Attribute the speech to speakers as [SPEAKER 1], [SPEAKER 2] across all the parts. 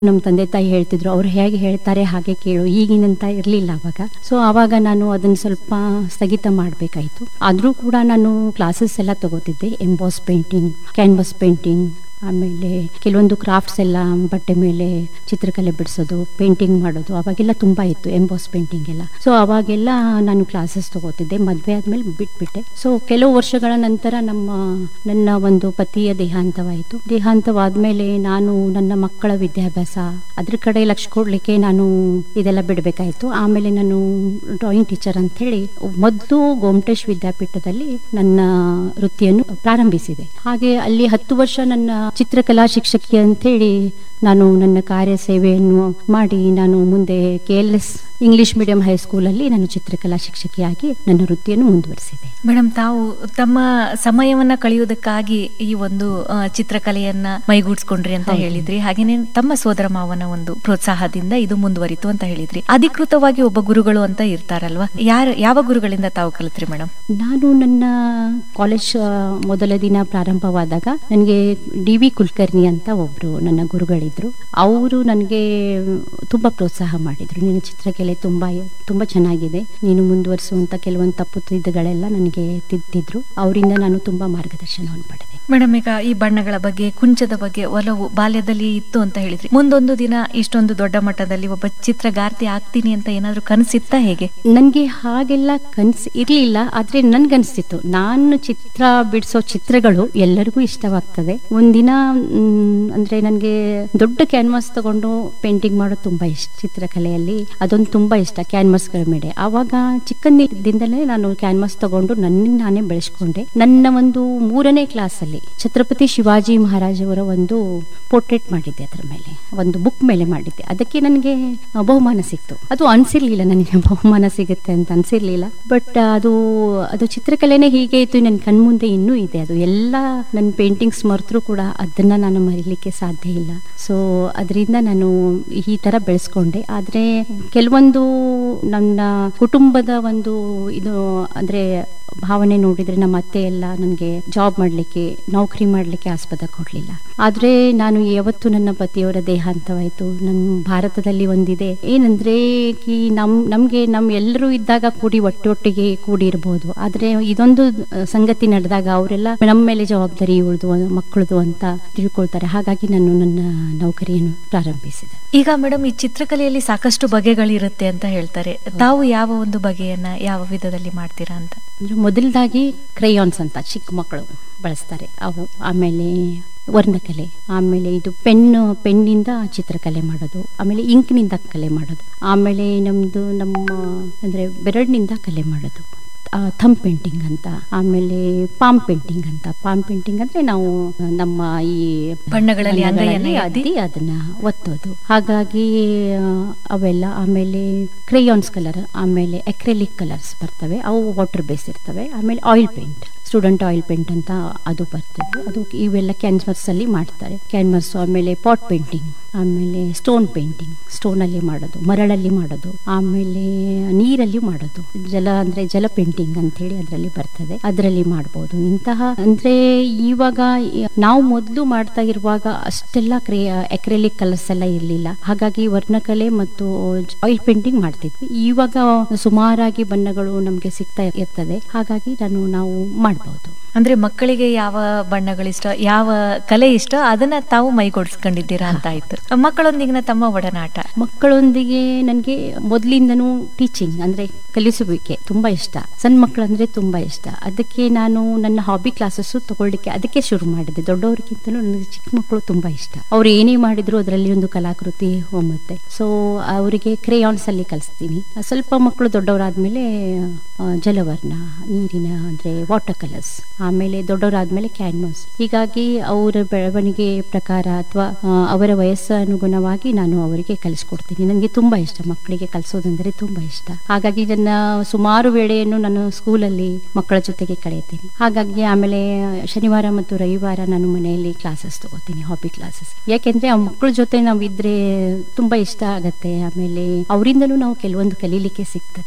[SPEAKER 1] ನಮ್ಮ ತಂದೆ ತಾಯಿ ಹೇಳ್ತಿದ್ರು ಅವ್ರು ಹೇಗೆ ಹೇಳ್ತಾರೆ ಹಾಗೆ ಕೇಳು ಈಗಿನಂತ ಇರಲಿಲ್ಲ ಅವಾಗ ಸೊ ಆವಾಗ ನಾನು ಅದನ್ನು ಸ್ವಲ್ಪ ಸ್ಥಗಿತ ಮಾಡಬೇಕಾಯಿತು ಆದರೂ ಕೂಡ ನಾನು ಕ್ಲಾಸಸ್ ಎಲ್ಲ ತಗೋತಿದ್ದೆ ಎಂಬಾಸ್ ಪೇಂಟಿಂಗ್ ಕ್ಯಾನ್ವಾಸ್ ಪೇಂಟಿಂಗ್ ಆಮೇಲೆ ಕೆಲವೊಂದು ಕ್ರಾಫ್ಟ್ಸ್ ಎಲ್ಲ ಬಟ್ಟೆ ಮೇಲೆ ಚಿತ್ರಕಲೆ ಬಿಡಿಸೋದು ಪೇಂಟಿಂಗ್ ಮಾಡೋದು ಅವಾಗೆಲ್ಲ ತುಂಬ ಇತ್ತು ಎಂಬಾಸ್ ಪೇಂಟಿಂಗ್ ಎಲ್ಲ ಸೊ ಅವಾಗೆಲ್ಲ ನಾನು ಕ್ಲಾಸಸ್ ತಗೋತಿದ್ದೆ ಮದುವೆ ಆದಮೇಲೆ ಬಿಟ್ಬಿಟ್ಟೆ ಸೊ ಕೆಲವು ವರ್ಷಗಳ ನಂತರ ನಮ್ಮ ನನ್ನ ಒಂದು ಪತಿಯ ದೇಹಾಂತವಾಯಿತು ದೇಹಾಂತವಾದ್ಮೇಲೆ ನಾನು ನನ್ನ ಮಕ್ಕಳ ವಿದ್ಯಾಭ್ಯಾಸ ಅದ್ರ ಕಡೆ ಲಕ್ಷ ಕೊಡ್ಲಿಕ್ಕೆ ನಾನು ಇದೆಲ್ಲ ಬಿಡಬೇಕಾಯಿತು ಆಮೇಲೆ ನಾನು ಡ್ರಾಯಿಂಗ್ ಟೀಚರ್ ಅಂತ ಹೇಳಿ ಮೊದಲು ಗೋಮಟೇಶ್ ವಿದ್ಯಾಪೀಠದಲ್ಲಿ ನನ್ನ ವೃತ್ತಿಯನ್ನು ಪ್ರಾರಂಭಿಸಿದೆ ಹಾಗೆ ಅಲ್ಲಿ ಹತ್ತು ವರ್ಷ ನನ್ನ ಚಿತ್ರಕಲಾ ಶಿಕ್ಷಕಿ ಅಂತೇಳಿ ನಾನು ನನ್ನ ಕಾರ್ಯ ಸೇವೆಯನ್ನು ಮಾಡಿ ನಾನು ಮುಂದೆ K L S English medium ಹೈಸ್ಕೂಲಲ್ಲಿ ನಾನು ಚಿತ್ರಕಲಾ ಶಿಕ್ಷಕಿಯಾಗಿ ನನ್ನ ವೃತ್ತಿಯನ್ನು ಮುಂದುವರಿಸಿದೆ
[SPEAKER 2] ಮೇಡಮ್ ತಾವು ತಮ್ಮ ಸಮಯವನ್ನ ಕಳೆಯುವುದಕ್ಕಾಗಿ ಈ ಒಂದು ಆ, ಚಿತ್ರಕಲೆಯನ್ನ ಮೈಗೂಡಿಸ್ಕೊಂಡ್ರಿ ಅಂತ
[SPEAKER 1] ಹೌದು.
[SPEAKER 2] ಹೇಳಿದ್ರಿ ಹಾಗೇನೆ ತಮ್ಮ ಸೋದರ ಮಾವನ ಒಂದು ಪ್ರೋತ್ಸಾಹದಿಂದ ಇದು ಮುಂದುವರಿತು ಅಂತ ಹೇಳಿದ್ರಿ ಅಧಿಕೃತವಾಗಿ ಒಬ್ಬ ಗುರುಗಳು ಅಂತ ಇರ್ತಾರಲ್ವಾ ಯಾರು ಯಾವ ಗುರುಗಳಿಂದ ತಾವು ಕಲಿತ್ರಿ ಮೇಡಮ್
[SPEAKER 1] ನಾನು ನನ್ನ ಕಾಲೇಜ್ ಆ, ಮೊದಲ ದಿನ ಪ್ರಾರಂಭವಾದಾಗ ನನಗೆ ಡಿ ವಿ ಕುಲಕರ್ಣಿ ಅಂತ ಒಬ್ಬರು ನನ್ನ ಗುರುಗಳಿದ್ರು ಅವರು ನನಗೆ ತುಂಬ ಪ್ರೋತ್ಸಾಹ ಮಾಡಿದರು ನಿನ್ನ ಚಿತ್ರಕಲೆ ತುಂಬ ತುಂಬ ಚೆನ್ನಾಗಿದೆ ನೀನು ಮುಂದುವರಿಸುವಂಥ ಕೆಲವೊಂದು ತಪ್ಪುತ್ತಿದ್ದಗಳೆಲ್ಲ ನನಗೆ ತಿದ್ದಿದ್ರು ಅವರಿಂದ ನಾನು ತುಂಬ ಮಾರ್ಗದರ್ಶನವನ್ನು ಪಡೆದೆ
[SPEAKER 2] ಮೇಡಮ್ ಈಗ ಈ ಬಣ್ಣಗಳ ಬಗ್ಗೆ ಕುಂಚದ ಬಗ್ಗೆ ಒಲವು ಬಾಲ್ಯದಲ್ಲಿ ಇತ್ತು ಅಂತ ಹೇಳಿದ್ರಿ ಮುಂದೊಂದು ದಿನ ಇಷ್ಟೊಂದು ದೊಡ್ಡ ಮಟ್ಟದಲ್ಲಿ ಒಬ್ಬ ಚಿತ್ರಗಾರ್ತಿ ಆಗ್ತೀನಿ ಅಂತ ಏನಾದ್ರೂ ಕನಸಿತ್ತಾ ಹೇಗೆ
[SPEAKER 1] ನನಗೆ ಹಾಗೆಲ್ಲ ಕನಸು ಇರಲಿಲ್ಲ ಆದರೆ ನನ್ಗನ್ಸ್ತಿತ್ತು ನಾನು ಚಿತ್ರ ಬಿಡಿಸೋ ಚಿತ್ರಗಳು ಎಲ್ಲರಿಗೂ ಇಷ್ಟವಾಗ್ತದೆ ಒಂದಿನ ಮ್, ಅಂದ್ರೆ ನನಗೆ ದೊಡ್ಡ ಕ್ಯಾನ್ವಾಸ್ ತಗೊಂಡು ಪೇಂಟಿಂಗ್ ಮಾಡೋದು ತುಂಬ ಇಷ್ಟ ಚಿತ್ರಕಲೆಯಲ್ಲಿ ಅದೊಂದು ತುಂಬ ಇಷ್ಟ ಕ್ಯಾನ್ವಾಸ್ಗಳ ಮೇಲೆ ಆವಾಗ ಚಿಕ್ಕಂದಿನಿಂದಲೇ ನಾನು ಕ್ಯಾನ್ವಾಸ್ ತಗೊಂಡು ನನ್ನನ್ನು ನಾನೇ ಬೆಳೆಸ್ಕೊಂಡೆ ನನ್ನ ಒಂದು ಮೂರನೇ ಕ್ಲಾಸಲ್ಲಿ ಛತ್ರಪತಿ ಶಿವಾಜಿ ಮಹಾರಾಜವರ ಒಂದು ಪೋರ್ಟ್ರೇಟ್ ಮಾಡಿದ್ದೆ ಅದರ ಮೇಲೆ ಒಂದು ಬುಕ್ ಮೇಲೆ ಮಾಡಿದ್ದೆ ಅದಕ್ಕೆ ನನಗೆ ಆ, ಬಹುಮಾನ ಸಿಕ್ತು ಅದು ಅನ್ಸಿರ್ಲಿಲ್ಲ ನನಗೆ ಬಹುಮಾನ ಸಿಗುತ್ತೆ ಅಂತ ಅನ್ಸಿರ್ಲಿಲ್ಲ ಬಟ್ ಅದು ಅದು ಚಿತ್ರಕಲೆನೇ ಹೀಗೆ ಇತ್ತು ನನ್ನ ಕಣ್ಮುಂದೆ ಇನ್ನೂ ಇದೆ ಅದು ಎಲ್ಲ ನನ್ನ ಪೇಂಟಿಂಗ್ಸ್ ಮರೆತರೂ ಕೂಡ ಅದನ್ನ ನಾನು ಮರೀಲಿಕ್ಕೆ ಸಾಧ್ಯ ಇಲ್ಲ ಸೊ ಅದರಿಂದ ನಾನು ಈ ತರ ಬೆಳೆಸ್ಕೊಂಡೆ ಆದ್ರೆ ಕೆಲವೊಂದು ನನ್ನ ಕುಟುಂಬದ ಒಂದು ಇದು ಅಂದ್ರೆ ಭಾವನೆ ನೋಡಿದ್ರೆ ನಮ್ಮ ಅತ್ತೆ ಎಲ್ಲ ನನಗೆ ಜಾಬ್ ಮಾಡಲಿಕ್ಕೆ ನೌಕರಿ ಮಾಡಲಿಕ್ಕೆ ಆಸ್ಪದ ಕೊಡಲಿಲ್ಲ ಆದರೆ ನಾನು ಯಾವತ್ತು ನನ್ನ ಪತಿಯವರ ದೇಹಾಂತವಾಯಿತು ನಮ್ಮ ಭಾರತದಲ್ಲಿ ಒಂದಿದೆ ಏನಂದ್ರೆ ಈ ನಮ್ ನಮಗೆ ನಮ್ಮ ಎಲ್ಲರೂ ಇದ್ದಾಗ ಕೂಡಿ ಒಟ್ಟೊಟ್ಟಿಗೆ ಕೂಡಿ ಇರ್ಬೋದು ಆದರೆ ಇದೊಂದು ಆ, ಸಂಗತಿ ನಡೆದಾಗ ಅವರೆಲ್ಲ ನಮ್ಮ ಮೇಲೆ ಜವಾಬ್ದಾರಿ ಇವಳ್ದು ಮಕ್ಕಳದು ಅಂತ ತಿಳ್ಕೊಳ್ತಾರೆ ಹಾಗಾಗಿ ನಾನು ನನ್ನ ನೌಕರಿಯನ್ನು ಪ್ರಾರಂಭಿಸಿದೆ
[SPEAKER 2] ಈಗ ಮೇಡಮ್ ಈ ಚಿತ್ರಕಲೆಯಲ್ಲಿ ಸಾಕಷ್ಟು ಬಗೆಗಳಿರುತ್ತೆ ಅಂತ ಹೇಳ್ತಾರೆ ತಾವು ಯಾವ ಒಂದು ಬಗೆಯನ್ನ ಯಾವ ವಿಧದಲ್ಲಿ ಮಾಡ್ತೀರಾ ಅಂತ
[SPEAKER 1] ಅಂದ್ರೆ ಮೊದಲದಾಗಿ ಕ್ರಯಾನ್ಸ್ ಅಂತ ಚಿಕ್ಕ ಮಕ್ಕಳು ಬಳಸ್ತಾರೆ ಅವು ಆಮೇಲೆ ವರ್ಣಕಲೆ ಆಮೇಲೆ ಇದು ಪೆನ್ನು ಪೆನ್ನಿಂದ ಚಿತ್ರಕಲೆ ಮಾಡೋದು ಆಮೇಲೆ ಇಂಕ್ನಿಂದ ಕಲೆ ಮಾಡೋದು ಆಮೇಲೆ ನಮ್ಮದು ನಮ್ಮ ಅಂದರೆ ಬೆರಳಿನಿಂದ ಕಲೆ ಮಾಡೋದು ಥಮ್ ಪೇಂಟಿಂಗ್ ಅಂತ ಆಮೇಲೆ ಪಾಮ್ ಪೇಂಟಿಂಗ್ ಅಂತ ಪಾಮ್ ಪೇಂಟಿಂಗ್ ಅಂದ್ರೆ ನಾವು ನಮ್ಮ ಈ
[SPEAKER 2] ಬಣ್ಣಗಳಲ್ಲಿ ಅಂಗೈಯನ್ನ
[SPEAKER 1] ಬಣ್ಣಗಳಲ್ಲಿ
[SPEAKER 2] ಎತ್ತಿ?
[SPEAKER 1] ಅದ್ದಿ ಅದನ್ನ ಒತ್ತೋದು ಹಾಗಾಗಿ ಆ, ಅವೆಲ್ಲ ಆಮೇಲೆ ಕ್ರೇಯಾನ್ಸ್ ಕಲರ್ ಆಮೇಲೆ ಎಕ್ರೆಲಿಕ್ ಕಲರ್ಸ್ ಬರ್ತವೆ ಅವು ವಾಟರ್ ಬೇಸ್ ಇರ್ತವೆ ಆಮೇಲೆ oil paint student oil paint ಅಂತ ಅದು ಬರ್ತದೆ ಅದು ಇವೆಲ್ಲ ಕ್ಯಾನ್ವರ್ಸ್ ಅಲ್ಲಿ ಮಾಡ್ತಾರೆ ಕ್ಯಾನ್ವರ್ಸ್ ಆಮೇಲೆ ಪಾಟ್ ಪೇಂಟಿಂಗ್ ಆಮೇಲೆ ಸ್ಟೋನ್ ಪೇಂಟಿಂಗ್ ಸ್ಟೋನ್ ಅಲ್ಲಿ ಮಾಡೋದು ಮರಳಲ್ಲಿ ಮಾಡೋದು ಆಮೇಲೆ ನೀರಲ್ಲಿ ಮಾಡೋದು ಜಲ ಅಂದ್ರೆ ಜಲ ಪೇಂಟಿಂಗ್ ಅಂತ ಹೇಳಿ ಅದರಲ್ಲಿ ಬರ್ತದೆ ಅದರಲ್ಲಿ ಮಾಡ್ಬೋದು ಇಂತಹ ಅಂದ್ರೆ ಇವಾಗ ಈ- ನಾವು ಮೊದಲು ಮಾಡ್ತಾ ಇರುವಾಗ ಅಷ್ಟೆಲ್ಲ ಕ್ರೇ ಎಕ್ರೆಲಿಕ್ ಕಲರ್ಸ್ ಎಲ್ಲ ಇರಲಿಲ್ಲ ಹಾಗಾಗಿ ವರ್ಣಕಲೆ ಮತ್ತು ಆಯಿಲ್ ಪೇಂಟಿಂಗ್ ಮಾಡ್ತಿದ್ವಿ ಇವಾಗ ಸುಮಾರಾಗಿ ಬಣ್ಣಗಳು ನಮಗೆ ಸಿಗ್ತಾ ಇರ್ತದೆ ಹಾಗಾಗಿ ನಾನು ನಾವು ಮಾಡಬಹುದು
[SPEAKER 2] ಅಂದ್ರೆ ಮಕ್ಕಳಿಗೆ ಯಾವ ಬಣ್ಣಗಳಿಷ್ಟ ಯಾವ ಕಲೆ ಇಷ್ಟ ಅದನ್ನ ತಾವು ಮೈಗೂಡಿಸ್ಕೊಂಡಿದ್ದೀರಾ ಅಂತ ಆಯ್ತು ಮಕ್ಕಳೊಂದಿಗಿನ ತಮ್ಮ ಒಡನಾಟ
[SPEAKER 1] ಮಕ್ಕಳೊಂದಿಗೆ ನನಗೆ ಮೊದಲಿಂದನೂ ಟೀಚಿಂಗ್ ಅಂದ್ರೆ ಕಲಿಸುವಿಕೆ ತುಂಬಾ ಇಷ್ಟ ಸಣ್ಣ ಮಕ್ಕಳಂದ್ರೆ ತುಂಬಾ ಇಷ್ಟ ಅದಕ್ಕೆ ನಾನು ನನ್ನ ಹಾಬಿ ಕ್ಲಾಸಸ್ ತಗೊಳ್ಳಿಕ್ಕೆ ಅದಕ್ಕೆ ಶುರು ಮಾಡಿದೆ ದೊಡ್ಡವರಿಗಿಂತಲೂ ನನಗೆ ಚಿಕ್ಕ ಮಕ್ಕಳು ತುಂಬಾ ಇಷ್ಟ ಅವ್ರು ಏನೇ ಮಾಡಿದ್ರು ಅದರಲ್ಲಿ ಒಂದು ಕಲಾಕೃತಿ ಹೊಮ್ಮುತ್ತೆ ಸೊ ಅವರಿಗೆ ಕ್ರೇಯಾನ್ಸ್ ಅಲ್ಲಿ ಕಲಿಸ್ತೀನಿ ಸ್ವಲ್ಪ ಮಕ್ಕಳು ದೊಡ್ಡವರಾದ್ಮೇಲೆ ಆ, ಜಲವರ್ಣ ನೀರಿನ ಅಂದ್ರೆ ವಾಟರ್ ಕಲರ್ಸ್ ಆಮೇಲೆ ದೊಡ್ಡವರಾದ್ಮೇಲೆ ಕ್ಯಾನ್ವಾಸ್ ಹೀಗಾಗಿ ಅವರ ಬೆಳವಣಿಗೆ ಪ್ರಕಾರ ಅಥವಾ ಅವರ ವಯಸ್ಸು ಅನುಗುಣವಾಗಿ ನಾನು ಅವರಿಗೆ ಕಲಿಸ್ಕೊಡ್ತೀನಿ ನನಗೆ ತುಂಬಾ ಇಷ್ಟ ಮಕ್ಕಳಿಗೆ ಕಲಿಸೋದಂದ್ರೆ ತುಂಬಾ ಇಷ್ಟ ಹಾಗಾಗಿ ನನ್ನ ಸುಮಾರು ವೇಳೆಯನ್ನು ನಾನು ಸ್ಕೂಲಲ್ಲಿ ಮಕ್ಕಳ ಜೊತೆಗೆ ಕಳೆಯುತ್ತೀನಿ ಹಾಗಾಗಿ ಆಮೇಲೆ ಶನಿವಾರ ಮತ್ತು ರವಿವಾರ ನಾನು ಮನೆಯಲ್ಲಿ ಕ್ಲಾಸಸ್ ತಗೋತೀನಿ ಹಾಬಿ ಕ್ಲಾಸಸ್ ಯಾಕೆಂದ್ರೆ ಆ ಮಕ್ಕಳ ಜೊತೆ ನಾವು ಇದ್ರೆ ತುಂಬಾ ಇಷ್ಟ ಆಗತ್ತೆ ಆಮೇಲೆ ಅವರಿಂದಲೂ ನಾವು ಕೆಲವೊಂದು ಕಲೀಲಿಕ್ಕೆ ಸಿಗ್ತದೆ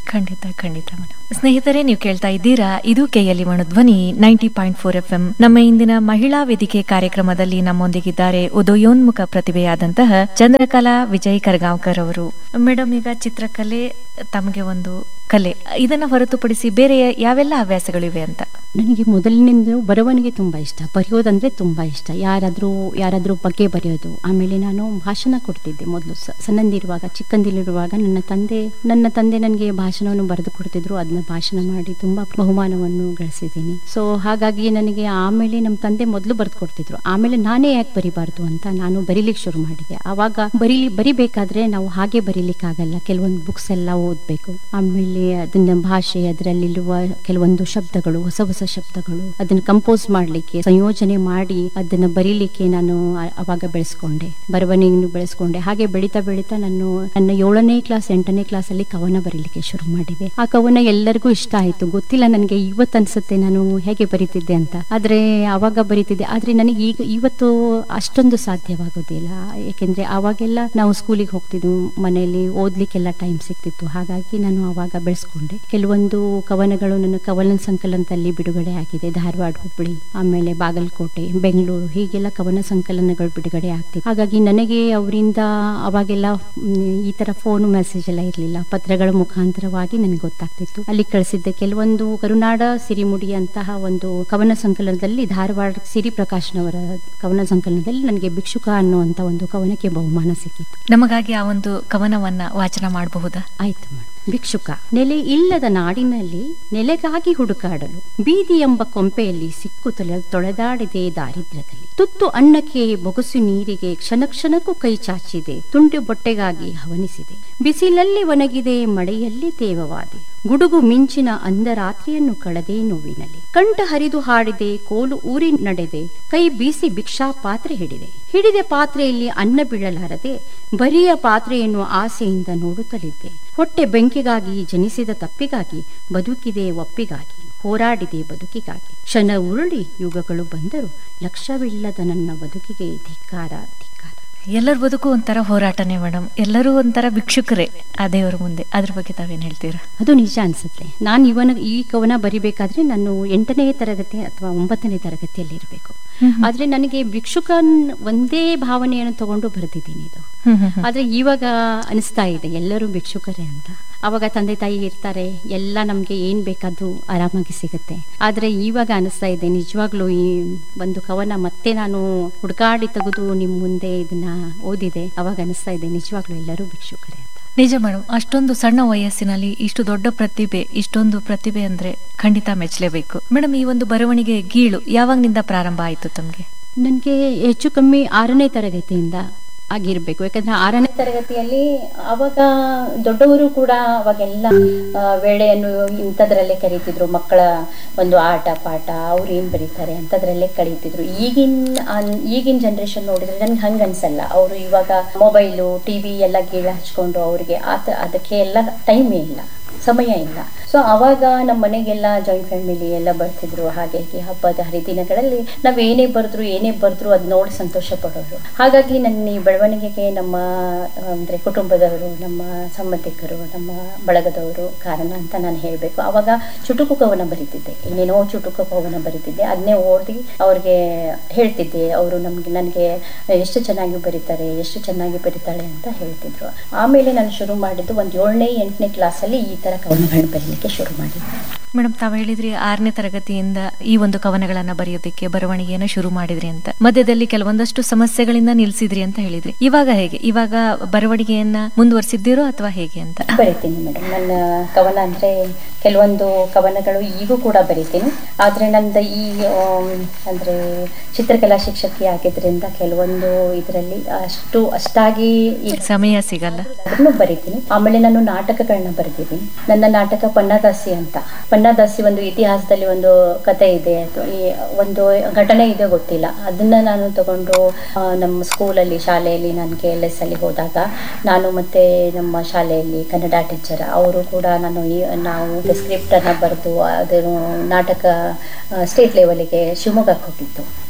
[SPEAKER 2] ಖಂಡಿತ ಖಂಡಿತ ಮೇಡಮ್ ಸ್ನೇಹಿತರೆ ನೀವು ಕೇಳ್ತಾ ಇದ್ದೀರಾ ಇದು ಕೆಎಲ್ಇ ಮಣು ಧ್ವನಿ ninety point four F M ನಮ್ಮ ಇಂದಿನ ಮಹಿಳಾ ವೇದಿಕೆ ಕಾರ್ಯಕ್ರಮದಲ್ಲಿ ನಮ್ಮೊಂದಿಗಿದ್ದಾರೆ ಉದಯೋನ್ಮುಖ ಪ್ರತಿಭೆಯಾದಂತಹ ಚಂದ್ರಕಲಾ ವಿಜಯ್ ಕರ್ಗಾಂವ್ಕರ್ ಅವರು ಮೇಡಮ್ ಈಗ ಚಿತ್ರಕಲೆ ತಮಗೆ ಒಂದು ಕಲೆ ಇದನ್ನ ಹೊರತುಪಡಿಸಿ ಬೇರೆ ಯಾವೆಲ್ಲ ಹವ್ಯಾಸಗಳಿವೆ ಅಂತ
[SPEAKER 1] ನನಗೆ ಮೊದಲಿನಿಂದ ಬರವಣಿಗೆ ತುಂಬ ಇಷ್ಟ ಬರೆಯೋದಂದ್ರೆ ತುಂಬ ಇಷ್ಟ ಯಾರಾದರೂ ಯಾರಾದರೂ ಬಗ್ಗೆ ಬರೆಯೋದು ಆಮೇಲೆ ನಾನು ಭಾಷಣ ಕೊಡ್ತಿದ್ದೆ ಮೊದಲು ಸಣ್ಣಂದಿರುವಾಗ ಚಿಕ್ಕಂದಿರುವಾಗ ನನ್ನ ತಂದೆ ನನ್ನ ತಂದೆ ನನಗೆ ಭಾಷಣವನ್ನು ಬರೆದು ಕೊಡ್ತಿದ್ರು ಅದನ್ನ ಭಾಷಣ ಮಾಡಿ ತುಂಬ ಬಹುಮಾನವನ್ನು ಗಳಿಸಿದ್ದೀನಿ ಸೊ ಹಾಗಾಗಿ ನನಗೆ ಆಮೇಲೆ ನಮ್ಮ ತಂದೆ ಮೊದಲು ಬರೆದು ಕೊಡ್ತಿದ್ರು ಆಮೇಲೆ ನಾನೇ ಯಾಕೆ ಬರಿಬಾರ್ದು ಅಂತ ನಾನು ಬರೀಲಿಕ್ಕೆ ಶುರು ಮಾಡಿದೆ ಆವಾಗ ಬರೀಲಿ ಬರಿಬೇಕಾದ್ರೆ ನಾವು ಹಾಗೆ ಬರೀಲಿಕ್ಕಾಗಲ್ಲ ಕೆಲವೊಂದು ಬುಕ್ಸ್ ಎಲ್ಲ ಓದಬೇಕು ಆಮೇಲೆ ಅದನ್ನ ಭಾಷೆ ಅದರಲ್ಲಿರುವ ಕೆಲವೊಂದು ಶಬ್ದಗಳು ಹೊಸ ಹೊಸ ಶಬ್ದಗಳು ಅದನ್ನ ಕಂಪೋಸ್ ಮಾಡಲಿಕ್ಕೆ ಸಂಯೋಜನೆ ಮಾಡಿ ಅದನ್ನ ಬರೀಲಿಕ್ಕೆ ನಾನು ಆ- ಅವಾಗ ಬೆಳೆಸ್ಕೊಂಡೆ ಬರವಣಿಗೆಯನ್ನು ಬೆಳೆಸ್ಕೊಂಡೆ ಹಾಗೆ ಬೆಳೀತಾ ಬೆಳೀತಾ ನಾನು ನನ್ನ ಏಳನೇ ಕ್ಲಾಸ್ ಎಂಟನೇ ಕ್ಲಾಸ್ ಅಲ್ಲಿ ಕವನ ಬರೀಲಿಕ್ಕೆ ಶುರು ಮಾಡಿದೆ ಆ ಕವನ ಎಲ್ಲರಿಗೂ ಇಷ್ಟ ಆಯ್ತು ಗೊತ್ತಿಲ್ಲ ನನಗೆ ಇವತ್ತು ಅನ್ಸುತ್ತೆ ನಾನು ಹೇಗೆ ಬರೀತಿದ್ದೆ ಅಂತ ಆದ್ರೆ ಅವಾಗ ಬರೀತಿದ್ದೆ ಆದ್ರೆ ನನಗೆ ಈಗ ಇವತ್ತು ಅಷ್ಟೊಂದು ಸಾಧ್ಯವಾಗೋದಿಲ್ಲ ಏಕೆಂದ್ರೆ ಅವಾಗೆಲ್ಲ ನಾವು ಸ್ಕೂಲಿಗೆ ಹೋಗ್ತಿದ್ವು ಮನೆಯಲ್ಲಿ ಓದ್ಲಿಕ್ಕೆಲ್ಲ ಟೈಮ್ ಸಿಗ್ತಿತ್ತು ಹಾಗಾಗಿ ನಾನು ಅವಾಗ ಬೆಳೆಸ್ಕೊಂಡೆ ಕೆಲವೊಂದು ಕವನಗಳು ನನ್ನ ಕವನ ಸಂಕಲನದಲ್ಲಿ ಬಿಡುಗಡೆ ಆಗಿದೆ ಧಾರವಾಡ ಹುಬ್ಬಳ್ಳಿ ಆಮೇಲೆ ಬಾಗಲಕೋಟೆ ಬೆಂಗಳೂರು ಹೀಗೆಲ್ಲ ಕವನ ಸಂಕಲನಗಳು ಬಿಡುಗಡೆ ಆಗ್ತಿತ್ತು ಹಾಗಾಗಿ ನನಗೆ ಅವರಿಂದ ಅವಾಗೆಲ್ಲ ಮ್, ಈ ತರ ಫೋನ್ ಮೆಸೇಜ್ ಎಲ್ಲ ಇರಲಿಲ್ಲ ಪತ್ರಗಳ ಮುಖಾಂತರವಾಗಿ ನನಗೆ ಗೊತ್ತಾಗ್ತಿತ್ತು ಅಲ್ಲಿ ಕಳಿಸಿದ್ದೆ ಕೆಲವೊಂದು ಕರುನಾಡ ಸಿರಿಮುಡಿ ಅಂತಹ ಒಂದು ಕವನ ಸಂಕಲನದಲ್ಲಿ ಧಾರವಾಡ ಸಿರಿ ಪ್ರಕಾಶ್ನವರ ಕವನ ಸಂಕಲನದಲ್ಲಿ ನನಗೆ ಭಿಕ್ಷುಕ ಅನ್ನುವಂತ ಒಂದು ಕವನಕ್ಕೆ ಬಹುಮಾನ ಸಿಕ್ಕಿತ್ತು
[SPEAKER 2] ನಮಗಾಗಿ ಆ ಒಂದು ಕವನವನ್ನ ವಾಚನ ಮಾಡಬಹುದಾ
[SPEAKER 1] ಆಯ್ತು ಮೇಡಮ್ ಭಿಕ್ಷುಕ ನೆಲೆ ಇಲ್ಲದ ನಾಡಿನಲ್ಲಿ ನೆಲೆಗಾಗಿ ಹುಡುಕಾಡಲು ಬೀದಿ ಎಂಬ ಕೊಂಪೆಯಲ್ಲಿ ಸಿಕ್ಕು ತೊಲೆ ತೊಳೆದಾಡಿದೆ ದಾರಿದ್ರ್ಯದಲ್ಲಿ ತುತ್ತು ಅನ್ನಕ್ಕೆ ಬೊಗಸು ನೀರಿಗೆ ಕ್ಷಣ ಕ್ಷಣಕ್ಕೂ ಕೈ ಚಾಚಿದೆ ತುಂಡು ಬೊಟ್ಟೆಗಾಗಿ ಹವನಿಸಿದೆ ಬಿಸಿಲಲ್ಲಿ ಒಣಗಿದೆ ಮಳೆಯಲ್ಲಿ ತೇವವಾದೆ ಗುಡುಗು ಮಿಂಚಿನ ಅಂದರಾತ್ರಿಯನ್ನು ಕಳೆದೇ ನೋವಿನಲ್ಲಿ ಕಂಠ ಹರಿದು ಹಾಡಿದೆ ಕೋಲು ಊರಿ ನಡೆದೆ ಕೈ ಬೀಸಿ ಭಿಕ್ಷಾ ಪಾತ್ರೆ ಹಿಡಿದೆ ಹಿಡಿದ ಪಾತ್ರೆಯಲ್ಲಿ ಅನ್ನ ಬೀಳಲಾರದೆ ಬರಿಯ ಪಾತ್ರೆಯನ್ನು ಆಸೆಯಿಂದ ನೋಡುತ್ತಲಿದ್ದೆ ಹೊಟ್ಟೆ ಬೆಂಕಿಗಾಗಿ ಜನಿಸಿದ ತಪ್ಪಿಗಾಗಿ ಬದುಕಿದೆ ಒಪ್ಪಿಗಾಗಿ ಹೋರಾಡಿದೆ ಬದುಕಿಗಾಗಿ ಕ್ಷಣ ಉರುಳಿ ಯುಗಗಳು ಬಂದರು ಲಕ್ಷ್ಯವಿಲ್ಲದ ನನ್ನ ಬದುಕಿಗೆ ಧಿಕ್ಕಾರ ಧಿಕ್ಕಾರ
[SPEAKER 2] ಎಲ್ಲರ ಬದುಕು ಒಂಥರ ಹೋರಾಟನೇ ಮೇಡಮ್ ಎಲ್ಲರೂ ಒಂಥರ ಭಿಕ್ಷುಕರೇ ಆ ದೇವರ ಮುಂದೆ ಅದ್ರ ಬಗ್ಗೆ ತಾವೇನ್ ಹೇಳ್ತೀರಾ
[SPEAKER 1] ಅದು ನಿಜ ಅನ್ಸುತ್ತೆ ನಾನು ಇವನ ಈ ಕವನ ಬರಿಬೇಕಾದ್ರೆ ನಾನು ಎಂಟನೇ ತರಗತಿ ಅಥವಾ ಒಂಬತ್ತನೇ ತರಗತಿಯಲ್ಲಿ ಇರಬೇಕು ಆದ್ರೆ ನನಗೆ ಭಿಕ್ಷುಕನ್ ಒಂದೇ ಭಾವನೆಯನ್ನು ತಗೊಂಡು ಬರೆದಿದ್ದೀನಿ ಇದು
[SPEAKER 2] ಹ್ಮ್ ಹ್ಮ್ ಹ್ಮ್.
[SPEAKER 1] ಆದ್ರೆ ಇವಾಗ ಅನಿಸ್ತಾ ಇದೆ ಎಲ್ಲರೂ ಭಿಕ್ಷುಕರೇ ಅಂತ ಅವಾಗ ತಂದೆ ತಾಯಿ ಇರ್ತಾರೆ ಎಲ್ಲ ನಮ್ಗೆ ಏನ್ ಬೇಕಾದ್ದು ಆರಾಮಾಗಿ ಸಿಗುತ್ತೆ ಆದ್ರೆ ಇವಾಗ ಅನಿಸ್ತಾ ಇದೆ ನಿಜವಾಗ್ಲೂ ಈ ಒಂದು ಕವನ ಮತ್ತೆ ನಾನು ಹುಡುಕಾಡಿ ತೆಗೆದು ನಿಮ್ ಮುಂದೆ ಇದನ್ನ ಓದಿದೆ ಅವಾಗ ಅನಿಸ್ತಾ ಇದೆ ನಿಜವಾಗ್ಲೂ ಎಲ್ಲರೂ ಭಿಕ್ಷುಕರೇ ಅಂತ
[SPEAKER 2] ನಿಜ ಮೇಡಮ್ ಅಷ್ಟೊಂದು ಸಣ್ಣ ವಯಸ್ಸಿನಲ್ಲಿ ಇಷ್ಟು ದೊಡ್ಡ ಪ್ರತಿಭೆ ಇಷ್ಟೊಂದು ಪ್ರತಿಭೆ ಅಂದ್ರೆ ಖಂಡಿತ ಮೆಚ್ಚಲೇಬೇಕು ಮೇಡಮ್ ಈ ಒಂದು ಬರವಣಿಗೆ ಗೀಳು ಯಾವಾಗ್ನಿಂದ ಪ್ರಾರಂಭ ಆಯ್ತು ತಮ್ಗೆ
[SPEAKER 1] ನನಗೆ ಹೆಚ್ಚು ಕಮ್ಮಿ ಆರನೇ ತರಗತಿಯಿಂದ ಆಗಿರ್ಬೇಕು ಯಾಕಂದ್ರೆ ಆರನೇ ತರಗತಿಯಲ್ಲಿ ಅವಾಗ ದೊಡ್ಡವರು ಕೂಡ ಅವಾಗೆಲ್ಲ ಆ, ವೇಳೆಯನ್ನು ಇಂಥದ್ರಲ್ಲೇ ಕರೀತಿದ್ರು ಮಕ್ಕಳ ಒಂದು ಆಟ ಪಾಠ ಅವ್ರು ಏನ್ ಬರೀತಾರೆ ಅಂಥದ್ರಲ್ಲೇ ಕಳೀತಿದ್ರು ಈಗಿನ ಅನ್- ಈಗಿನ ಜನ್ರೇಷನ್ ನೋಡಿದ್ರೆ ನನ್ಗೆ ಹಂಗ ಅನ್ಸಲ್ಲ ಅವರು ಇವಾಗ ಮೊಬೈಲು ಟಿವಿ ಎಲ್ಲ ಗೀಳ ಹಚ್ಕೊಂಡು ಅವ್ರಿಗೆ ಆತ ಅದಕ್ಕೆ ಎಲ್ಲ ಟೈಮೇ ಇಲ್ಲ ಸಮಯ ಇಲ್ಲ ಸೊ ಅವಾಗ ನಮ್ಮ ಮನೆಗೆಲ್ಲ ಜಾಯಿಂಟ್ ಫ್ಯಾಮಿಲಿ ಎಲ್ಲ ಬರ್ತಿದ್ರು ಹಾಗೆ ಹೀಗೆ ಹಬ್ಬದ ಹರಿದಿನಗಳಲ್ಲಿ ನಾವ್ ಏನೇ ಬರೆದ್ರು ಏನೇ ಬರೆದ್ರು ಅದ್ ನೋಡಿ ಸಂತೋಷ ಪಡೋರು ಹಾಗಾಗಿ ನನ್ನ ಈ ಬೆಳವಣಿಗೆಗೆ ನಮ್ಮ ಅಂದ್ರೆ ಕುಟುಂಬದವರು ನಮ್ಮ ಸಂಬಂಧಿಕರು ನಮ್ಮ ಬಳಗದವರು ಕಾರಣ ಅಂತ ನಾನು ಹೇಳಬೇಕು ಅವಾಗ ಚುಟುಕು ಕವನ ಬರೀತಿದ್ದೆ ಏನೇನೋ ಚುಟುಕು ಕವನ ಬರೀತಿದ್ದೆ ಅದನ್ನೇ ಓದಿ ಅವ್ರಿಗೆ ಹೇಳ್ತಿದ್ದೆ ಅವರು ನಮ್ಗೆ ನನಗೆ ಎಷ್ಟು ಚೆನ್ನಾಗಿ ಬರೀತಾರೆ ಎಷ್ಟು ಚೆನ್ನಾಗಿ ಬರೀತಾಳೆ ಅಂತ ಹೇಳ್ತಿದ್ರು ಆಮೇಲೆ ನಾನು ಶುರು ಮಾಡಿದ್ದು ಒಂದು ಏಳನೇ ಎಂಟನೇ ಕ್ಲಾಸಲ್ಲಿ ಈ ತರ ಕವನಗಳನ್ನ ಬರೀಲಿಕ್ಕೆ ಶುರು ಮಾಡಿದ್ದೆ
[SPEAKER 2] ಮೇಡಮ್ ತಾವು ಹೇಳಿದ್ರಿ ಆರನೇ ತರಗತಿಯಿಂದ ಈ ಒಂದು ಕವನಗಳನ್ನ ಬರೆಯೋದಕ್ಕೆ ಬರವಣಿಗೆಯನ್ನ ಶುರು ಮಾಡಿದ್ರಿ ಅಂತ ಮಧ್ಯದಲ್ಲಿ ಕೆಲವೊಂದಷ್ಟು ಸಮಸ್ಯೆಗಳಿಂದ ನಿಲ್ಸಿದ್ರಿ ಅಂತ ಹೇಳಿದ್ರಿ ಇವಾಗ ಹೇಗೆ ಇವಾಗ ಬರವಣಿಗೆಯನ್ನ ಮುಂದುವರಿಸಿದ್ದೀರೋ ಅಥವಾ ಹೇಗೆ ಅಂತ
[SPEAKER 1] ಬರಿತೀನಿ ಮೇಡಮ್ ನನ್ನ ಕವನ ಅಂದ್ರೆ ಕೆಲವೊಂದು ಕವನಗಳು ಈಗೂ ಕೂಡ ಬರಿತೀನಿ ಆದ್ರೆ ನಂದು ಈ ಆಮ್, ಅಂದ್ರೆ ಚಿತ್ರಕಲಾ ಶಿಕ್ಷಕಿ ಆಗಿದ್ರಿಂದ ಕೆಲವೊಂದು ಇದರಲ್ಲಿ ಅಷ್ಟು ಅಷ್ಟಾಗಿ ಈ
[SPEAKER 2] ಸಮಯ ಸಿಗಲ್ಲ
[SPEAKER 1] ಅದನ್ನು ಬರಿತೀನಿ ಆಮೇಲೆ ನಾನು ನಾಟಕಗಳನ್ನ ಬರೆದಿದ್ದೀನಿ ನನ್ನ ನಾಟಕ ಪನ್ನದಾಸಿ ಅಂತ ಪನ್ನದಾಸಿ ಒಂದು ಇತಿಹಾಸದಲ್ಲಿ ಒಂದು ಕತೆ ಇದೆ ಅಥವಾ ಈ ಒಂದು ಘಟನೆ ಇದೆ ಗೊತ್ತಿಲ್ಲ ಅದನ್ನ ನಾನು ತಗೊಂಡು ಆ, ನಮ್ಮ ಸ್ಕೂಲಲ್ಲಿ ಶಾಲೆಯಲ್ಲಿ ನಾನು ಕೆ ಎಲ್ ಎಸ್ ಅಲ್ಲಿ ಹೋದಾಗ ನಾನು ಮತ್ತೆ ನಮ್ಮ ಶಾಲೆಯಲ್ಲಿ ಕನ್ನಡ ಟೀಚರ್ ಅವರು ಕೂಡ ನಾನು ಈ ನಾವು ಸ್ಕ್ರಿಪ್ಟ್ ಅನ್ನ ಬರೆದು ಅದನ್ನು ನಾಟಕ ಸ್ಟೇಟ್ ಲೆವೆಲ್ಗೆ ಶಿವಮೊಗ್ಗಕ್ಕೆ ಹೋಗಿತ್ತು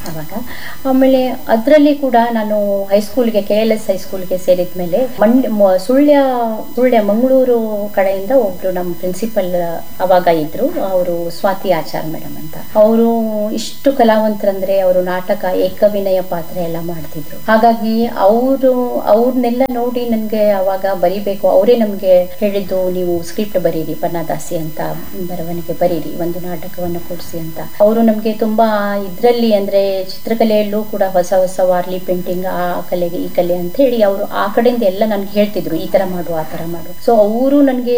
[SPEAKER 3] ಅವಾಗ ಆಮೇಲೆ ಅದರಲ್ಲಿ ಕೂಡ ನಾನು ಹೈಸ್ಕೂಲ್ಗೆ ಕೆ ಎಲ್ ಎಸ್ ಹೈಸ್ಕೂಲ್ಗೆ ಸೇರಿದ ಮೇಲೆ ಮಂಡ್ಯ ಮ- ಸುಳ್ಯ ಸುಳ್ಯ ಮಂಗಳೂರು ಕಡೆಯಿಂದ ಒಬ್ರು ನಮ್ಮ ಪ್ರಿನ್ಸಿಪಲ್ ಅವಾಗ ಇದ್ರು ಅವರು ಸ್ವಾತಿ ಆಚಾರ್ ಮೇಡಮ್ ಅಂತ ಅವರು ಇಷ್ಟು ಕಲಾವಂತರಂದ್ರೆ ಅವರು ನಾಟಕ ಏಕವಿನಯ ಪಾತ್ರ ಎಲ್ಲ ಮಾಡ್ತಿದ್ರು ಹಾಗಾಗಿ ಅವರು ಅವ್ರನ್ನೆಲ್ಲ ನೋಡಿ ನನಗೆ ಅವಾಗ ಬರಿಬೇಕು ಅವರೇ ನಮಗೆ ಹೇಳಿದ್ದು ನೀವು ಸ್ಕ್ರಿಪ್ಟ್ ಬರೀರಿ ಪನ್ನದಾಸಿ ಅಂತ ಬರವಣಿಗೆ ಬರೀರಿ ಒಂದು ನಾಟಕವನ್ನು ಕೊಡಿಸಿ ಅಂತ ಅವರು ನಮಗೆ ತುಂಬಾ ಇದರಲ್ಲಿ ಅಂದ್ರೆ ಚಿತ್ರಕಲೆಯಲ್ಲೂ ಕೂಡ ಹೊಸ ಹೊಸ ವಾರ್ಲಿ ಪೇಂಟಿಂಗ್ ಆ ಕಲೆಗೆ ಈ ಕಲೆ ಅಂತ ಹೇಳಿ ಅವರು ಆ ಕಡೆಯಿಂದ ಎಲ್ಲ ನನ್ಗೆ ಹೇಳ್ತಿದ್ರು ಈ ತರ ಮಾಡು ಆ ತರ ಮಾಡು ಸೊ ಅವರು ನನಗೆ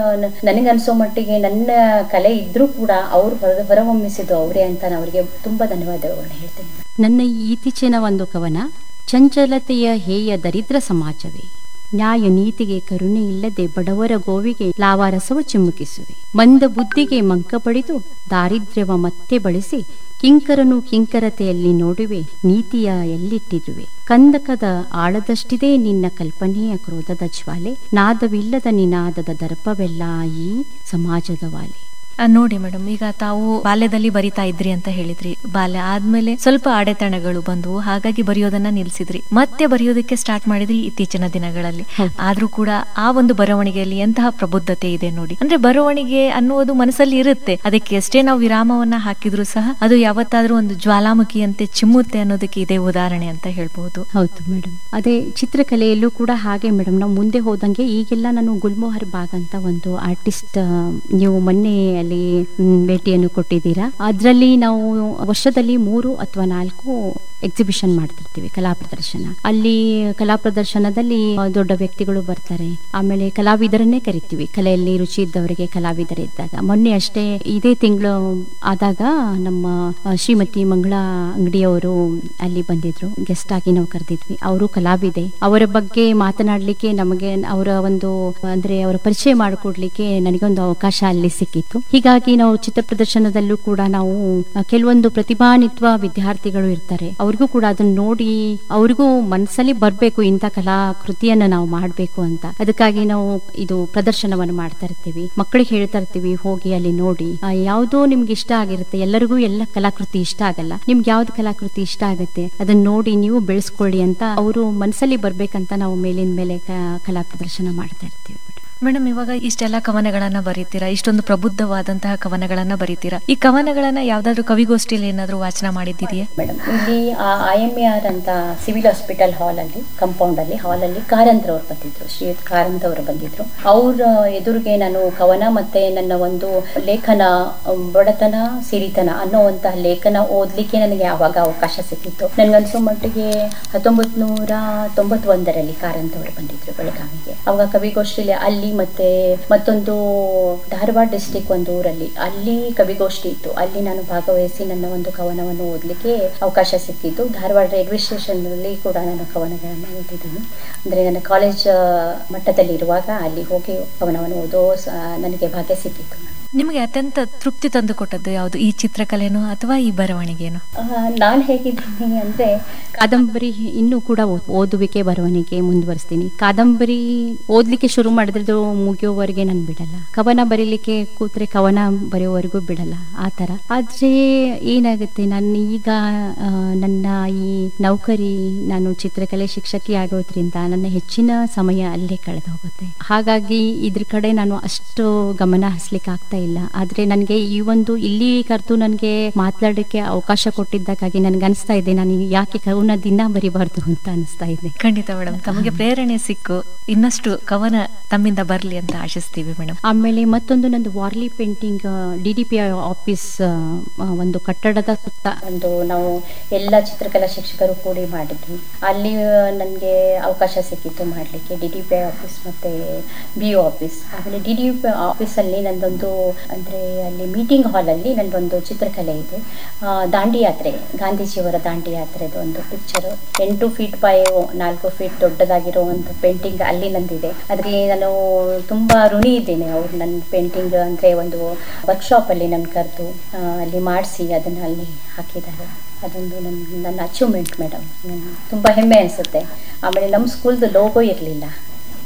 [SPEAKER 3] ನನಗನ್ಸೋ ಮಟ್ಟಿಗೆ ನನ್ನ ಕಲೆ ಇದ್ರೂ ಕೂಡ ಅವ್ರು ಹೊರ ಹೊರಹೊಮ್ಮಿಸಿದ್ದು ಅವರೇ ಅಂತ ನಾನು ಅವರಿಗೆ ತುಂಬಾ ಧನ್ಯವಾದಗಳನ್ನ ಹೇಳ್ತೀನಿ
[SPEAKER 1] ನನ್ನ ಈ ಇತ್ತೀಚಿನ ಒಂದು ಕವನ ಚಂಚಲತೆಯ ಹೇಯ ದರಿದ್ರ ಸಮಾಜವೇ ನ್ಯಾಯ ನೀತಿಗೆ ಕರುಣೆ ಇಲ್ಲದೆ ಬಡವರ ಗೋವಿಗೆ ಲಾವಾರಸವ ಚಿಮ್ಮುಕಿಸುವೆ ಮಂದ ಬುದ್ಧಿಗೆ ಮಂಕ ಪಡೆದು ದಾರಿದ್ರ್ಯವ ಮತ್ತೆ ಬಳಸಿ ಕಿಂಕರನು ಕಿಂಕರತೆಯಲ್ಲಿ ನೋಡುವೆ ನೀತಿಯ ಎಲ್ಲಿಟ್ಟಿರುವೆ ಕಂದಕದ ಆಳದಷ್ಟಿದೆ ನಿನ್ನ ಕಲ್ಪನೆಯ ಕ್ರೋಧದ ಜ್ವಾಲೆ ನಾದವಿಲ್ಲದ ನಿನಾದದ ದರ್ಪವೆಲ್ಲ ಈ ಸಮಾಜದ ವಾಲೆ
[SPEAKER 2] ಆ, ನೋಡಿ ಮೇಡಮ್ ಈಗ ತಾವು ಬಾಲ್ಯದಲ್ಲಿ ಬರಿತಾ ಇದ್ರಿ ಅಂತ ಹೇಳಿದ್ರಿ ಬಾಲ್ಯ ಆದ್ಮೇಲೆ ಸ್ವಲ್ಪ ಅಡೆತಡೆಗಳು ಬಂದವು ಹಾಗಾಗಿ ಬರೆಯೋದನ್ನ ನಿಲ್ಸಿದ್ರಿ ಮತ್ತೆ ಬರೆಯೋದಕ್ಕೆ ಸ್ಟಾರ್ಟ್ ಮಾಡಿದ್ರಿ ಇತ್ತೀಚಿನ ದಿನಗಳಲ್ಲಿ
[SPEAKER 1] ಹೌದು.
[SPEAKER 2] ಆದ್ರೂ ಕೂಡ ಆ ಒಂದು ಬರವಣಿಗೆಯಲ್ಲಿ ಎಂತಹ ಪ್ರಬುದ್ಧತೆ ಇದೆ ನೋಡಿ ಅಂದ್ರೆ ಬರವಣಿಗೆ ಅನ್ನುವುದು ಮನಸ್ಸಲ್ಲಿ ಇರುತ್ತೆ ಅದಕ್ಕೆ ಎಷ್ಟೇ ನಾವು ವಿರಾಮವನ್ನ ಹಾಕಿದ್ರು ಸಹ ಅದು ಯಾವತ್ತಾದ್ರೂ ಒಂದು ಜ್ವಾಲಾಮುಖಿಯಂತೆ ಚಿಮ್ಮುತ್ತೆ ಅನ್ನೋದಕ್ಕೆ ಇದೇ ಉದಾಹರಣೆ ಅಂತ ಹೇಳ್ಬಹುದು
[SPEAKER 1] ಹೌದು ಮೇಡಮ್ ಅದೇ ಚಿತ್ರಕಲೆಯಲ್ಲೂ ಕೂಡ ಹಾಗೆ ಮೇಡಮ್ ನಾವು ಮುಂದೆ ಹೋದಂಗೆ ಈಗೆಲ್ಲ ನಾನು ಗುಲ್ಮೋಹರ್ ಬಾಗ್ ಅಂತ ಒಂದು ಆರ್ಟಿಸ್ಟ್ ನೀವು ಮೊನ್ನೆ ಅಲ್ಲಿ ಮ್, ಭೇಟಿಯನ್ನು ಕೊಟ್ಟಿದ್ದೀರಾ ಅದರಲ್ಲಿ ನಾವು ವರ್ಷದಲ್ಲಿ ಮೂರು ಅಥವಾ ನಾಲ್ಕು ಎಕ್ಸಿಬಿಷನ್ ಮಾಡ್ತಿರ್ತೀವಿ ಕಲಾ ಪ್ರದರ್ಶನ ಅಲ್ಲಿ ಕಲಾ ಪ್ರದರ್ಶನದಲ್ಲಿ ಆ, ದೊಡ್ಡ ವ್ಯಕ್ತಿಗಳು ಬರ್ತಾರೆ ಆಮೇಲೆ ಕಲಾವಿದರನ್ನೇ ಕರಿತೀವಿ ಕಲೆಯಲ್ಲಿ ರುಚಿ ಇದ್ದವರಿಗೆ ಕಲಾವಿದರಿದ್ದಾಗ ಮೊನ್ನೆ ಅಷ್ಟೇ ಇದೇ ತಿಂಗಳು ಆದಾಗ ನಮ್ಮ ಆ, ಶ್ರೀಮತಿ ಮಂಗಳಾ ಅಂಗಡಿಯವರು ಅಲ್ಲಿ ಬಂದಿದ್ರು ಗೆಸ್ಟ್ ಆಗಿ ನಾವು ಕರೆದಿದ್ವಿ ಅವರು ಕಲಾವಿದೆ ಅವರ ಬಗ್ಗೆ ಮಾತನಾಡ್ಲಿಕ್ಕೆ ನಮಗೆ ಅವರ ಒಂದು ಅಂದ್ರೆ ಅವರ ಪರಿಚಯ ಮಾಡಿಕೊಡ್ಲಿಕ್ಕೆ ನನಗೊಂದು ಅವಕಾಶ ಅಲ್ಲಿ ಸಿಕ್ಕಿತ್ತು ಹೀಗಾಗಿ ನಾವು ಚಿತ್ರ ಪ್ರದರ್ಶನದಲ್ಲೂ ಕೂಡ ನಾವು ಆ, ಕೆಲವೊಂದು ಪ್ರತಿಭಾನ್ವಿತ್ವ ವಿದ್ಯಾರ್ಥಿಗಳು ಇರ್ತಾರೆ ಅವ್ರಿಗೂ ಕೂಡ ಅದನ್ನ ನೋಡಿ ಅವ್ರಿಗೂ ಮನಸ್ಸಲ್ಲಿ ಬರ್ಬೇಕು ಇಂಥ ಕಲಾ ಕೃತಿಯನ್ನ ನಾವು ಮಾಡ್ಬೇಕು ಅಂತ ಅದಕ್ಕಾಗಿ ನಾವು ಇದು ಪ್ರದರ್ಶನವನ್ನು ಮಾಡ್ತಾ ಇರ್ತೀವಿ ಮಕ್ಕಳಿಗೆ ಹೇಳ್ತಾ ಇರ್ತೀವಿ ಹೋಗಿ ಅಲ್ಲಿ ನೋಡಿ ಆ, ಯಾವ್ದೋ ನಿಮ್ಗೆ ಇಷ್ಟ ಆಗಿರುತ್ತೆ ಎಲ್ಲರಿಗೂ ಎಲ್ಲ ಕಲಾಕೃತಿ ಇಷ್ಟ ಆಗಲ್ಲ ನಿಮ್ಗೆ ಯಾವ್ದು ಕಲಾಕೃತಿ ಇಷ್ಟ ಆಗುತ್ತೆ ಅದನ್ನ ನೋಡಿ ನೀವು ಬೆಳೆಸ್ಕೊಳ್ಳಿ ಅಂತ ಅವರು ಮನಸ್ಸಲ್ಲಿ ಬರ್ಬೇಕಂತ ನಾವು ಮೇಲಿನ ಮೇಲೆ ಕ- ಕಲಾ ಪ್ರದರ್ಶನ ಮಾಡ್ತಾ ಇರ್ತೀವಿ ಮೇಡಮ್.
[SPEAKER 2] ಮೇಡಮ್ ಇವಾಗ ಇಷ್ಟೆಲ್ಲ ಕವನಗಳನ್ನ ಬರೀತೀರಾ ಇಷ್ಟೊಂದು ಪ್ರಬುದ್ಧವಾದಂತಹ ಕವನಗಳನ್ನ ಬರೀತೀರಾ ಈ ಕವನಗಳನ್ನ ಯಾವ್ದಾದ್ರು ಕವಿಗೋಷ್ಠಿಯಲ್ಲಿ ಏನಾದ್ರು ವಾಚನ ಮಾಡಿದ್ದೀರಿಯಾ
[SPEAKER 3] ಮೇಡಮ್ ಇಲ್ಲಿ ಐ ಎಮ್ ಆರ್ ಅಂತ ಸಿವಿಲ್ ಹಾಸ್ಪಿಟಲ್ ಹಾಲ್ ಅಲ್ಲಿ ಕಾಂಪೌಂಡ್ ಅಲ್ಲಿ ಹಾಲ್ ಅಲ್ಲಿ ಕಾರಂತ್ ಅವ್ರು ಬಂದಿದ್ರು ಶ್ರೀಯುತ್ ಕಾರಂತ್ ಅವರು ಬಂದಿದ್ರು ಅವ್ರ ಎದುರಿಗೆ ನಾನು ಕವನ ಮತ್ತೆ ನನ್ನ ಒಂದು ಲೇಖನ ಅಮ್, ಬಡತನ ಸಿರಿತನ ಅನ್ನೋವಂತಹ ಲೇಖನ ಓದ್ಲಿಕ್ಕೆ ನನಗೆ ಆವಾಗ ಅವಕಾಶ ಸಿಕ್ಕಿತ್ತು ನನ್ಗನ್ಸೋ ಮಟ್ಟಿಗೆ ಹತ್ತೊಂಬತ್ ನೂರ ತೊಂಬತ್ತೊಂದರಲ್ಲಿ ಕಾರಂತ್ ಅವರು ಬಂದಿದ್ರು ಬೆಳಗಾವಿಗೆ ಅವಾಗ ಕವಿಗೋಷ್ಠಿಲಿ ಅಲ್ಲಿ ಮತ್ತೆ ಮತ್ತೊಂದು ಧಾರವಾಡ ಡಿಸ್ಟಿಕ್ ಒಂದು ಊರಲ್ಲಿ ಅಲ್ಲಿ ಕವಿಗೋಷ್ಠಿ ಇತ್ತು ಅಲ್ಲಿ ನಾನು ಭಾಗವಹಿಸಿ ನನ್ನ ಒಂದು ಕವನವನ್ನು ಓದಲಿಕ್ಕೆ ಅವಕಾಶ ಸಿಕ್ಕಿದ್ದು ಧಾರವಾಡ ರೈಲ್ವೆ ಸ್ಟೇಷನ್ ಅಲ್ಲಿ ಕೂಡ ನಾನು ಕವನಗಳನ್ನು ಓದಿದ್ದೀನಿ ಅಂದ್ರೆ ನನ್ನ ಕಾಲೇಜ್ ಮಟ್ಟದಲ್ಲಿ ಇರುವಾಗ ಅಲ್ಲಿ ಹೋಗಿ ಕವನವನ್ನು ಓದೋ ಸ- ನನಗೆ ಭಾಗ್ಯ ಸಿಕ್ಕಿತ್ತು
[SPEAKER 2] ನಿಮಗೆ ಅತ್ಯಂತ ತೃಪ್ತಿ ತಂದು ಕೊಟ್ಟದ್ದು ಯಾವುದು ಈ ಚಿತ್ರಕಲೆನೋ ಅಥವಾ ಈ ಬರವಣಿಗೆನೋ
[SPEAKER 3] ನಾನು ಹೇಗಿದ್ದೀನಿ ಅಂದ್ರೆ
[SPEAKER 1] ಕಾದಂಬರಿ ಇನ್ನೂ ಕೂಡ ಓದ್- ಓದುವಿಕೆ ಬರವಣಿಗೆ ಮುಂದುವರಿಸ್ತೀನಿ ಕಾದಂಬರಿ ಓದ್ಲಿಕ್ಕೆ ಶುರು ಮಾಡಿದ್ರೆ ಮುಗಿಯೋವರೆಗೆ ನಾನು ಬಿಡಲ್ಲ ಕವನ ಬರೀಲಿಕ್ಕೆ ಕೂತ್ರೆ ಕವನ ಬರೆಯೋವರೆಗೂ ಬಿಡಲ್ಲ ಆ ಥರ ಆದ್ರೆ ಏನಾಗುತ್ತೆ ನಾನು ಈಗ ಆ, ನನ್ನ ಈ ನೌಕರಿ ನಾನು ಚಿತ್ರಕಲೆ ಶಿಕ್ಷಕಿ ಆಗೋದ್ರಿಂದ ನನ್ನ ಹೆಚ್ಚಿನ ಸಮಯ ಅಲ್ಲೇ ಕಳೆದು ಹೋಗುತ್ತೆ ಹಾಗಾಗಿ ಇದ್ರ ಕಡೆ ನಾನು ಅಷ್ಟು ಗಮನ ಹರಿಸ್ಲಿಕ್ಕೆ ಆಗ್ತಾ ಇಲ್ಲ ಆದ್ರೆ ನನಗೆ ಈ ಒಂದು ಇಲ್ಲಿ ಕರೆದು ನನಗೆ ಮಾತನಾಡಕ್ಕೆ ಅವಕಾಶ ಕೊಟ್ಟಿದ್ದಕ್ಕಾಗಿ ನನ್ಗೆ ಅನಿಸ್ತಾ ಇದೆ ನಾನು ಯಾಕೆ ಕವನ ದಿನ ಬರಿಬಾರ್ದು ಅಂತ ಅನಿಸ್ತಾ ಇದೆ
[SPEAKER 2] ಖಂಡಿತ ಮೇಡಮ್ ತಮಗೆ ಪ್ರೇರಣೆ ಸಿಕ್ಕು ಇನ್ನಷ್ಟು ಕವನ ತಮ್ಮಿಂದ ಬರ್ಲಿ ಅಂತ ಆಶಿಸ್ತೀವಿ ಮೇಡಮ್
[SPEAKER 1] ಆಮೇಲೆ ಮತ್ತೊಂದು ನಂದು Warli painting D D P I office ಆ, ಒಂದು ಕಟ್ಟಡದ ಸುತ್ತ
[SPEAKER 3] ಒಂದು ನಾವು ಎಲ್ಲ ಚಿತ್ರಕಲಾ ಶಿಕ್ಷಕರು ಕೂಡಿ ಮಾಡಿದ್ವಿ ಅಲ್ಲಿ ನನಗೆ ಅವಕಾಶ ಸಿಕ್ಕಿತ್ತು ಮಾಡಲಿಕ್ಕೆ ಡಿ ಡಿ ಪಿ ಆಫೀಸ್ ಮತ್ತು ಬಿ ಒ ಆಫೀಸ್ ಆಮೇಲೆ ಡಿ ಡಿ ಪಿ ಆಫೀಸಲ್ಲಿ ನಂದೊಂದು ಅಂದರೆ ಅಲ್ಲಿ ಮೀಟಿಂಗ್ ಹಾಲಲ್ಲಿ ನಂದೊಂದು ಚಿತ್ರಕಲೆ ಇದೆ ಆ, ದಾಂಡಿ ಯಾತ್ರೆ ಗಾಂಧೀಜಿಯವರ ದಾಂಡಿ ಯಾತ್ರೆದು ಒಂದು ಪಿಕ್ಚರು ಎಂಟು ಫೀಟ್ ಬೈ ನಾಲ್ಕು ಫೀಟ್ ದೊಡ್ಡದಾಗಿರೋ ಒಂದು ಪೇಂಟಿಂಗ್ ಅಲ್ಲಿ ನಂದಿದೆ ಅದಕ್ಕೆ ನಾನು ತುಂಬ ಋಣಿ ಇದ್ದೇನೆ ಅವ್ರು ನನ್ನ ಪೇಂಟಿಂಗ್ ಅಂದರೆ ಒಂದು ವರ್ಕ್ಶಾಪಲ್ಲಿ ನನ್ನ ಕರೆದು ಅಲ್ಲಿ ಮಾಡಿಸಿ ಅದನ್ನು ಅಲ್ಲಿ ಹಾಕಿದ್ದಾರೆ ಅದೊಂದು ನನ್ನ ನನ್ನ ಅಚೀವ್ಮೆಂಟ್ ಮೇಡಮ್ ತುಂಬ ಹೆಮ್ಮೆ ಅನಿಸುತ್ತೆ ಆಮೇಲೆ ನಮ್ಮ ಸ್ಕೂಲ್ದು ಲೋಗೋ ಇರಲಿಲ್ಲ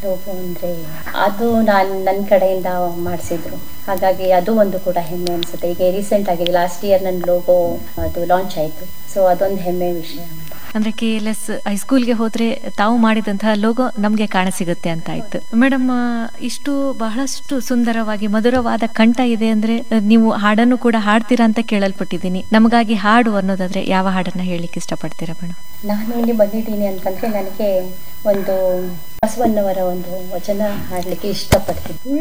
[SPEAKER 3] ಲೋಗೋ ಅಂದರೆ ಅದು ನಾನು ನನ್ನ ಕಡೆಯಿಂದ ಮಾಡಿಸಿದ್ರು ಹಾಗಾಗಿ ಅದು ಒಂದು ಕೂಡ ಹೆಮ್ಮೆ ಅನಿಸುತ್ತೆ ಈಗ ರೀಸೆಂಟ್ ಆಗಿ ಲಾಸ್ಟ್ ಇಯರ್ ನನ್ನ ಲೋಗೋ ಅದು ಲಾಂಚ್ ಆಯಿತು ಸೊ ಅದೊಂದು ಹೆಮ್ಮೆ ವಿಷಯ
[SPEAKER 2] ಅಂದ್ರೆ ಕೆ ಎಲ್ ಎಸ್ ಹೈಸ್ಕೂಲ್ಗೆ ಹೋದ್ರೆ ತಾವು ಮಾಡಿದಂತಹ ಲೋಗೋ ನಮ್ಗೆ ಕಾಣಸಿಗುತ್ತೆ ಅಂತ ಆಯ್ತು ಮೇಡಮ್ ಇಷ್ಟು ಬಹಳಷ್ಟು ಸುಂದರವಾಗಿ ಮಧುರವಾದ ಕಂಠ ಇದೆ ಅಂದ್ರೆ ಆ, ನೀವು ಹಾಡನ್ನು ಕೂಡ ಹಾಡ್ತೀರಾ ಅಂತ ಕೇಳಲ್ಪಟ್ಟಿದ್ದೀನಿ ನಮಗಾಗಿ ಹಾಡು ಅನ್ನೋದಾದ್ರೆ ಯಾವ ಹಾಡನ್ನ ಹೇಳಲಿಕ್ಕೆ ಇಷ್ಟಪಡ್ತೀರಾ ಮೇಡಮ್
[SPEAKER 3] ನಾನು ಇಲ್ಲಿ ಬಂದಿದ್ದೀನಿ ಅಂತಂದ್ರೆ ನನಗೆ ಒಂದು ಬಸವಣ್ಣವರ ಒಂದು ವಚನ ಹಾಡಲಿಕ್ಕೆ ಇಷ್ಟಪಡ್ತೀನಿ